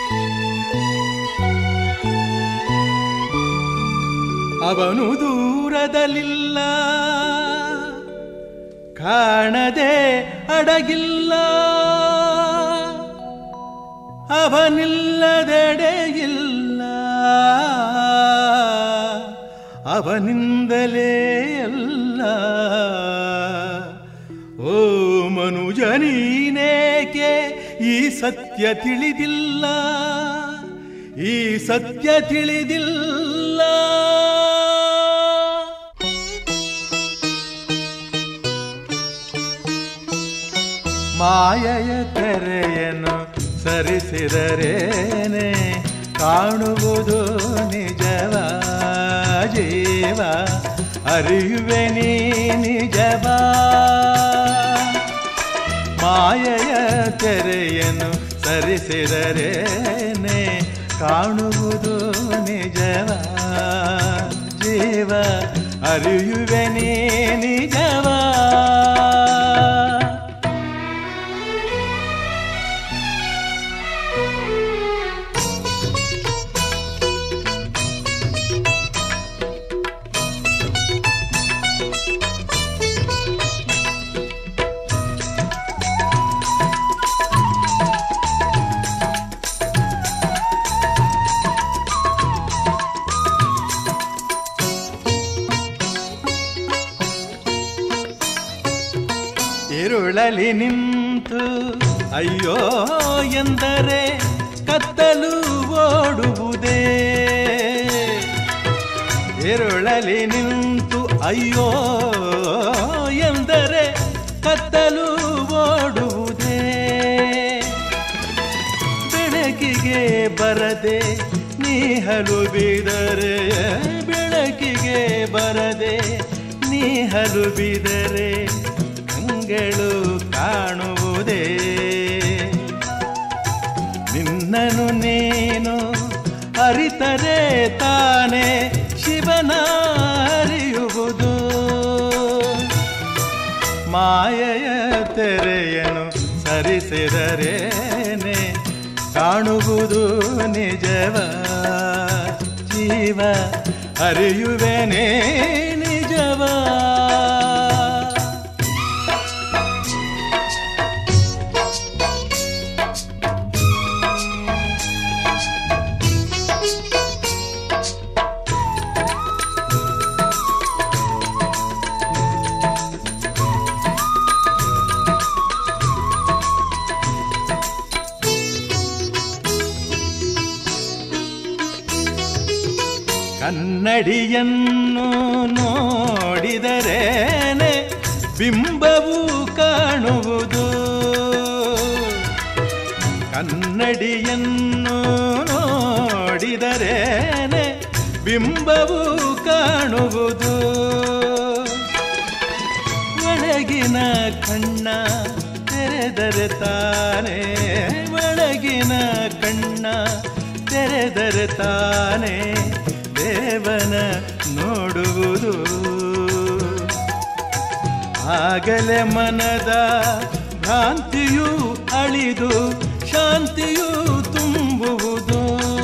ಅವನು ದೂರದಲ್ಲಿಲ್ಲ ಕಾಣದೆ ಅಡಗಿಲ್ಲ ಅವನಿಲ್ಲದೆಡೆಯಿಲ್ಲ ಅವನಿಂದಲೇ ಅಲ್ಲ ಓ ಮನುಜ ನೀನೇಕೆ ಈ ಸತ್ಯ ತಿಳಿದಿಲ್ಲ ಈ ಸತ್ಯ ತಿಳಿದಿಲ್ಲ ಮಾಯೆಯ ತೆರೆಯನ್ನು ಸರಿಸಿದರೇನೆ ಕಾಣುವುದು ನಿಜವ ಜೀವ ಅರಿಯುವೆ ನೀ ನಿಜವ ಮಾಯೆಯ ತೆರೆಯನ್ನು ಸರಿಸಿದರೇನೆ ಕಾಣುವುದು ನಿಜವ ಜೀವ ಅರಿಯುವೆ ನೀ ನಿಜವಾ ಇರುಳಲಿ ನಿಂತು ಅಯ್ಯೋ ಎಂದರೆ ಕತ್ತಲು ಓಡುವುದೇ ಇರುಳಲಿ ನಿಂತು ಅಯ್ಯೋ ಎಂದರೆ ಕತ್ತಲು ಓಡುವುದೇ ಬೆಳಕಿಗೆ ಬರದೆ ನೀಹಲು ಬಿದರೆ ಬೆಳಕಿಗೆ ಬರದೆ ನೀಹಲು ಬಿದರೆ ಕಂಗಳು ಕಾಣುವುದೇ ನಿನ್ನನು ನೀನು ಅರಿತರೆ ತಾನೇ ಶಿವನ ಅರಿಯುವುದು ಮಾಯೆಯ ತೆರೆಯನು ಸರಿಸಿದರೇನೆ ಕಾಣುವುದು ನಿಜವ ಜೀವ ಅರಿಯುವೆನೇ ನಿಜವಾ ಕನ್ನಡಿಯನ್ನು ನೋಡಿದರೇನೆ ಬಿಂಬವು ಕಾಣುವುದು ಕನ್ನಡಿಯನ್ನು ನೋಡಿದರೇನೆ ಬಿಂಬವು ಕಾಣುವುದು ಒಳಗಿನ ಕಣ್ಣ ತೆರೆದರೆ ತಾನೇ ಒಳಗಿನ ಕಣ್ಣ ತೆರೆದರೆ ತಾನೇ ದೇವನ ನೋಡುವುದು ಆಗಲೇ ಮನದ ಭ್ರಾಂತಿಯು ಅಳಿದು ಶಾಂತಿಯು ತುಂಬುವುದು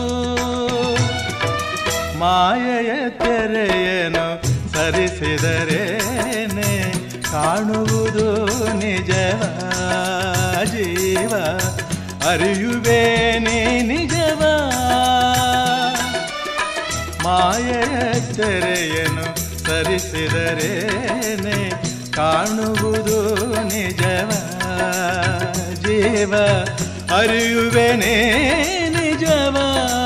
ಮಾಯೆಯ ತೆರೆಯನು ಸರಿಸಿದರೇನೆ ಕಾಣುವುದು ನಿಜವ ಜೀವ ಅರಿಯುವೇನೆ ನಿಜವ ಮಾಯೆಯ ತೆರೆಯನು ಸರಿಸಿದರೇನೆ ಕಾಣುವುದು ನಿಜವ ಜೀವ ಅರಿಯುವೆನೇ ನಿಜವಾ